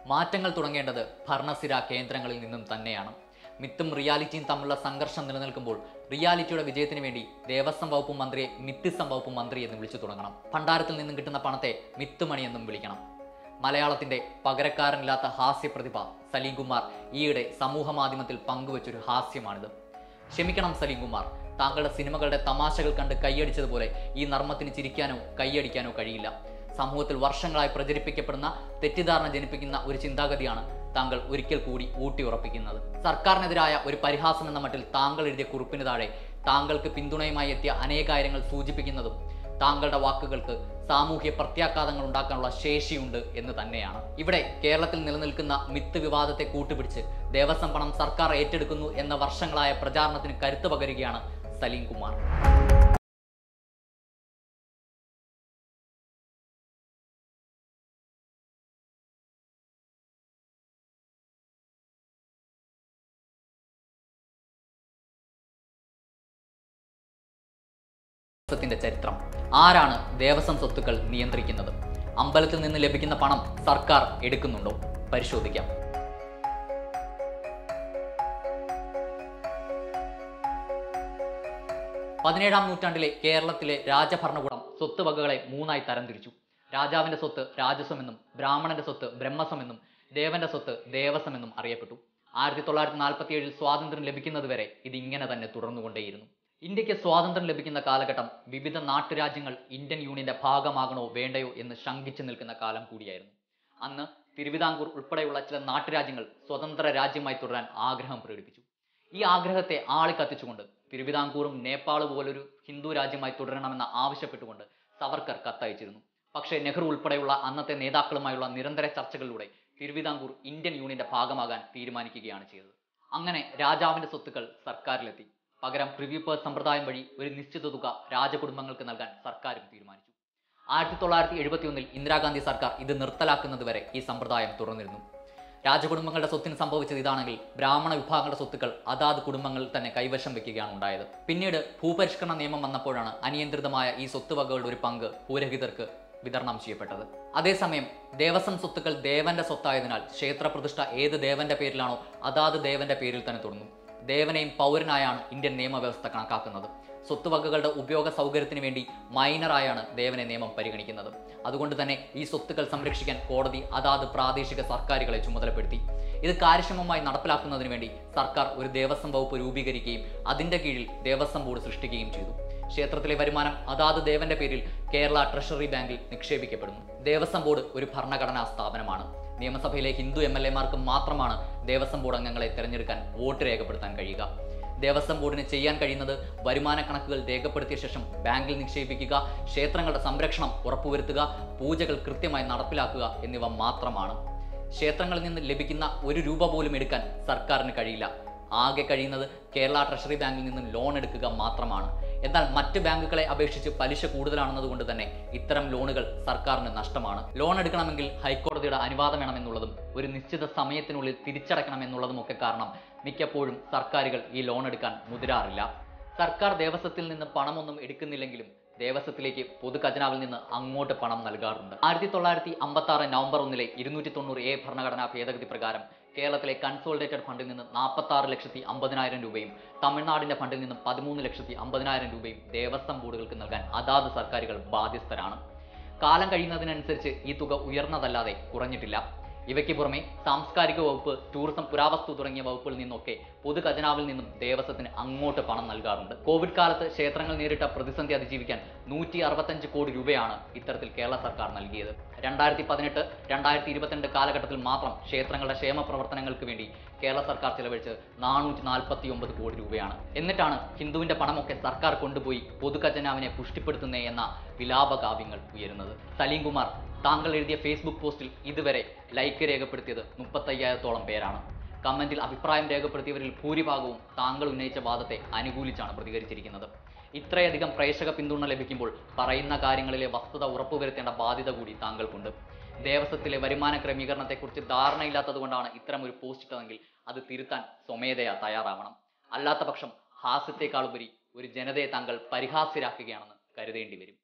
മാറ്റങ്ങൾ തുടങ്ങേണ്ടത് ഭരണസിര കേന്ദ്രങ്ങളിൽ നിന്നും തന്നെയാണ് മിത്തും റിയാലിറ്റിയും തമ്മിലുള്ള സംഘർഷം നിലനിൽക്കുമ്പോൾ റിയാലിറ്റിയുടെ വിജയത്തിന് വേണ്ടി ദേവസ്വം വകുപ്പ് മന്ത്രിയെ മിത്തിസം വകുപ്പ് മന്ത്രി എന്ന് വിളിച്ചു തുടങ്ങണം ഭണ്ഡാരത്തിൽ നിന്നും കിട്ടുന്ന പണത്തെ മിത്തുമണി എന്നും വിളിക്കണം മലയാളത്തിന്റെ പകരക്കാരനില്ലാത്ത ഹാസ്യപ്രതിഭ സലീം കുമാർ ഈയിടെ സമൂഹ മാധ്യമത്തിൽ പങ്കുവച്ചൊരു ഹാസ്യമാണിത് ക്ഷമിക്കണം സലീം കുമാർ താങ്കളുടെ സിനിമകളുടെ തമാശകൾ കണ്ട് കൈയടിച്ചതുപോലെ ഈ നർമ്മത്തിന് ചിരിക്കാനോ കൈയടിക്കാനോ കഴിയില്ല സമൂഹത്തിൽ വർഷങ്ങളായി പ്രചരിപ്പിക്കപ്പെടുന്ന തെറ്റിദ്ധാരണ ജനിപ്പിക്കുന്ന ഒരു ചിന്താഗതിയാണ് താങ്കൾ ഒരിക്കൽ കൂടി ഊട്ടിയുറപ്പിക്കുന്നത് സർക്കാരിനെതിരായ ഒരു പരിഹാസം എന്ന മട്ടിൽ താങ്കൾ എഴുതിയ കുറിപ്പിന് താഴെ താങ്കൾക്ക് പിന്തുണയുമായി എത്തിയ അനേകാര്യങ്ങൾ സൂചിപ്പിക്കുന്നതും താങ്കളുടെ വാക്കുകൾക്ക് സാമൂഹ്യ പ്രത്യാഘാതങ്ങൾ ഉണ്ടാക്കാനുള്ള ശേഷിയുണ്ട് എന്ന് തന്നെയാണ് ഇവിടെ കേരളത്തിൽ നിലനിൽക്കുന്ന മിത്ത് വിവാദത്തെ കൂട്ടുപിടിച്ച് ദേവസ്വം പണം സർക്കാർ ഏറ്റെടുക്കുന്നു എന്ന വർഷങ്ങളായ പ്രചാരണത്തിന് കരുത്ത് പകരുകയാണ് സലീം കുമാർ ത്തിന്റെ ചരിത്രം ആരാണ് ദേവസ്വം സ്വത്തുക്കൾ നിയന്ത്രിക്കുന്നത് അമ്പലത്തിൽ നിന്ന് ലഭിക്കുന്ന പണം സർക്കാർ എടുക്കുന്നുണ്ടോ പരിശോധിക്കാം പതിനേഴാം നൂറ്റാണ്ടിലെ കേരളത്തിലെ രാജഭരണകൂടം സ്വത്ത് വകകളെ മൂന്നായി തരംതിരിച്ചു രാജാവിന്റെ സ്വത്ത് രാജസ്വമെന്നും ബ്രാഹ്മണന്റെ സ്വത്ത് ബ്രഹ്മസ്വമെന്നും ദേവന്റെ സ്വത്ത് ദേവസ്വമെന്നും അറിയപ്പെട്ടു ആയിരത്തി തൊള്ളായിരത്തി നാൽപ്പത്തി ഏഴിൽ സ്വാതന്ത്ര്യം ലഭിക്കുന്നതുവരെ ഇത് ഇങ്ങനെ തന്നെ തുടർന്നുകൊണ്ടേയിരുന്നു ഇന്ത്യക്ക് സ്വാതന്ത്ര്യം ലഭിക്കുന്ന കാലഘട്ടം വിവിധ നാട്ടുരാജ്യങ്ങൾ ഇന്ത്യൻ യൂണിയന്റെ ഭാഗമാകണോ വേണ്ടയോ എന്ന് ശങ്കിച്ചു നിൽക്കുന്ന കാലം കൂടിയായിരുന്നു അന്ന് തിരുവിതാംകൂർ ഉൾപ്പെടെയുള്ള ചില നാട്ടുരാജ്യങ്ങൾ സ്വതന്ത്ര രാജ്യമായി തുടരാൻ ആഗ്രഹം പ്രകടിപ്പിച്ചു ഈ ആഗ്രഹത്തെ ആളിക്കത്തിച്ചുകൊണ്ട് തിരുവിതാംകൂറും നേപ്പാൾ പോലൊരു ഹിന്ദു രാജ്യമായി തുടരണമെന്ന് ആവശ്യപ്പെട്ടുകൊണ്ട് സവർക്കർ കത്തയച്ചിരുന്നു പക്ഷേ നെഹ്റു ഉൾപ്പെടെയുള്ള അന്നത്തെ നേതാക്കളുമായുള്ള നിരന്തര ചർച്ചകളിലൂടെ തിരുവിതാംകൂർ ഇന്ത്യൻ യൂണിയന്റെ ഭാഗമാകാൻ തീരുമാനിക്കുകയാണ് ചെയ്തത് അങ്ങനെ രാജാവിന്റെ സ്വത്തുക്കൾ സർക്കാരിലെത്തി പകരം പ്രിവ്യൂ പേഴ്സ് സമ്പ്രദായം വഴി ഒരു നിശ്ചിത തുക രാജകുടുംബങ്ങൾക്ക് നൽകാൻ സർക്കാരും തീരുമാനിച്ചു ആയിരത്തി തൊള്ളായിരത്തി എഴുപത്തി ഒന്നിൽ ഇന്ദിരാഗാന്ധി സർക്കാർ ഇത് നിർത്തലാക്കുന്നത് വരെ ഈ സമ്പ്രദായം തുടർന്നിരുന്നു രാജകുടുംബങ്ങളുടെ സ്വത്തിന് സംഭവിച്ചത് ഇതാണെങ്കിൽ ബ്രാഹ്മണ വിഭാഗങ്ങളുടെ സ്വത്തുക്കൾ അതാത് കുടുംബങ്ങളിൽ തന്നെ കൈവശം വെക്കുകയാണ് ഉണ്ടായത് പിന്നീട് ഭൂപരിഷ്കരണ നിയമം വന്നപ്പോഴാണ് അനിയന്ത്രിതമായ ഈ സ്വത്ത് വകകളുടെ ഒരു പങ്ക് ഭൂരഹിതർക്ക് വിതരണം ചെയ്യപ്പെട്ടത് അതേസമയം ദേവസ്വം സ്വത്തുക്കൾ ദേവന്റെ സ്വത്തായതിനാൽ ക്ഷേത്രപ്രതിഷ്ഠ ഏത് ദേവന്റെ പേരിലാണോ അതാത് ദേവന്റെ പേരിൽ തന്നെ തുടർന്നു ദേവനെയും പൗരനായാണ് ഇന്ത്യൻ നിയമവ്യവസ്ഥ കണക്കാക്കുന്നത് സ്വത്തുവകകളുടെ ഉപയോഗ സൗകര്യത്തിന് വേണ്ടി മൈനറായാണ് ദേവനെ നിയമം പരിഗണിക്കുന്നത് അതുകൊണ്ട് തന്നെ ഈ സ്വത്തുക്കൾ സംരക്ഷിക്കാൻ കോടതി അതാത് പ്രാദേശിക സർക്കാരുകളെ ചുമതലപ്പെടുത്തി ഇത് കാര്യക്ഷമമായി നടപ്പിലാക്കുന്നതിന് വേണ്ടി സർക്കാർ ഒരു ദേവസ്വം വകുപ്പ് രൂപീകരിക്കുകയും അതിന്റെ കീഴിൽ ദേവസ്വം ബോർഡ് സൃഷ്ടിക്കുകയും ചെയ്തു ക്ഷേത്രത്തിലെ വരുമാനം അതാത് ദേവന്റെ പേരിൽ കേരള ട്രഷറി ബാങ്കിൽ നിക്ഷേപിക്കപ്പെടുന്നു ദേവസ്വം ബോർഡ് ഒരു ഭരണഘടനാ സ്ഥാപനമാണ് നിയമസഭയിലെ ഹിന്ദു എം എൽ എമാർക്ക് മാത്രമാണ് ദേവസ്വം ബോർഡ് അംഗങ്ങളെ തിരഞ്ഞെടുക്കാൻ വോട്ട് രേഖപ്പെടുത്താൻ കഴിയുക ദേവസ്വം ബോർഡിന് ചെയ്യാൻ കഴിയുന്നത് വരുമാന കണക്കുകൾ രേഖപ്പെടുത്തിയ ശേഷം ബാങ്കിൽ നിക്ഷേപിക്കുക ക്ഷേത്രങ്ങളുടെ സംരക്ഷണം ഉറപ്പുവരുത്തുക പൂജകൾ കൃത്യമായി നടപ്പിലാക്കുക എന്നിവ മാത്രമാണ് ക്ഷേത്രങ്ങളിൽ നിന്ന് ലഭിക്കുന്ന ഒരു രൂപ പോലും എടുക്കാൻ സർക്കാരിന് കഴിയില്ല ആകെ കഴിയുന്നത് കേരള ട്രഷറി ബാങ്കിൽ നിന്നും ലോൺ എടുക്കുക മാത്രമാണ് എന്നാൽ മറ്റ് ബാങ്കുകളെ അപേക്ഷിച്ച് പലിശ കൂടുതലാണെന്നതുകൊണ്ട് തന്നെ ഇത്തരം ലോണുകൾ സർക്കാരിന് നഷ്ടമാണ് ലോൺ എടുക്കണമെങ്കിൽ ഹൈക്കോടതിയുടെ അനുവാദം വേണമെന്നുള്ളതും ഒരു നിശ്ചിത സമയത്തിനുള്ളിൽ തിരിച്ചടയ്ക്കണമെന്നുള്ളതും ഒക്കെ കാരണം മിക്കപ്പോഴും സർക്കാരുകൾ ഈ ലോൺ എടുക്കാൻ മുതിരാറില്ല സർക്കാർ ദേവസ്വത്തിൽ നിന്ന് പണമൊന്നും എടുക്കുന്നില്ലെങ്കിലും ദേവസ്വത്തിലേക്ക് പൊതു ഖജനാവിൽ നിന്ന് അങ്ങോട്ട് പണം നൽകാറുണ്ട് ആയിരത്തി തൊള്ളായിരത്തി അമ്പത്തി ആറ് നവംബർ ഒന്നിലെ ഇരുന്നൂറ്റി തൊണ്ണൂറ് എ ഭരണഘടനാ ഭേദഗതി പ്രകാരം കേരളത്തിലെ കൺസോളിഡേറ്റഡ് ഫണ്ടിൽ നിന്ന് നാൽപ്പത്തി ആറ് ലക്ഷത്തി അമ്പതിനായിരം രൂപയും തമിഴ്നാടിന്റെ ഫണ്ടിൽ നിന്നും പതിമൂന്ന് ലക്ഷത്തി അമ്പതിനായിരം രൂപയും ദേവസ്വം ബോർഡുകൾക്ക് നൽകാൻ അതാത് സർക്കാരുകൾ ബാധ്യസ്ഥരാണ് കാലം കഴിയുന്നതിനനുസരിച്ച് ഈ തുക ഉയർന്നതല്ലാതെ കുറഞ്ഞിട്ടില്ല ഇവയ്ക്ക് പുറമെ സാംസ്കാരിക വകുപ്പ് ടൂറിസം പുരാവസ്തു തുടങ്ങിയ വകുപ്പിൽ നിന്നൊക്കെ പൊതു ഖജനാവിൽ നിന്നും ദേവസ്വത്തിന് അങ്ങോട്ട് പണം നൽകാറുണ്ട് കോവിഡ് കാലത്ത് ക്ഷേത്രങ്ങൾ നേരിട്ട പ്രതിസന്ധി അതിജീവിക്കാൻ നൂറ്റി അറുപത്തഞ്ച് കോടി രൂപയാണ് ഇത്തരത്തിൽ കേരള സർക്കാർ നൽകിയത് രണ്ടായിരത്തി പതിനെട്ട് രണ്ടായിരത്തി ഇരുപത്തിരണ്ട് കാലഘട്ടത്തിൽ മാത്രം ക്ഷേത്രങ്ങളുടെ ക്ഷേമ പ്രവർത്തനങ്ങൾക്ക് വേണ്ടി കേരള സർക്കാർ ചെലവഴിച്ചത് നാനൂറ്റി നാൽപ്പത്തി ഒമ്പത് കോടി രൂപയാണ് എന്നിട്ടാണ് ഹിന്ദുവിന്റെ പണമൊക്കെ സർക്കാർ കൊണ്ടുപോയി പൊതു ഖജനാവിനെ പുഷ്ടിപ്പെടുത്തുന്നേ എന്ന വിലാപകാവ്യങ്ങൾ ഉയരുന്നത് സലീം കുമാർ താങ്കൾ എഴുതിയ ഫേസ്ബുക്ക് പോസ്റ്റിൽ ഇതുവരെ ലൈക്ക് രേഖപ്പെടുത്തിയത് മുപ്പത്തയ്യായിരത്തോളം പേരാണ് കമന്റിൽ അഭിപ്രായം രേഖപ്പെടുത്തിയവരിൽ ഭൂരിഭാഗവും താങ്കൾ ഉന്നയിച്ച വാദത്തെ അനുകൂലിച്ചാണ് പ്രതികരിച്ചിരിക്കുന്നത് ഇത്രയധികം പ്രേക്ഷക പിന്തുണ ലഭിക്കുമ്പോൾ പറയുന്ന കാര്യങ്ങളിലെ വസ്തുത ഉറപ്പുവരുത്തേണ്ട ബാധ്യത കൂടി താങ്കൾക്കുണ്ട് ദേവസ്വത്തിലെ വരുമാന ക്രമീകരണത്തെക്കുറിച്ച് ധാരണയില്ലാത്തതുകൊണ്ടാണ് ഇത്തരം ഒരു പോസ്റ്റ് ഇട്ടതെങ്കിൽ അത് തിരുത്താൻ സ്വമേധയാ തയ്യാറാവണം അല്ലാത്ത പക്ഷം ഹാസ്യത്തെക്കാളുപരി ഒരു ജനതയെ താങ്കൾ പരിഹാസ്യരാക്കുകയാണെന്ന് കരുതേണ്ടി വരും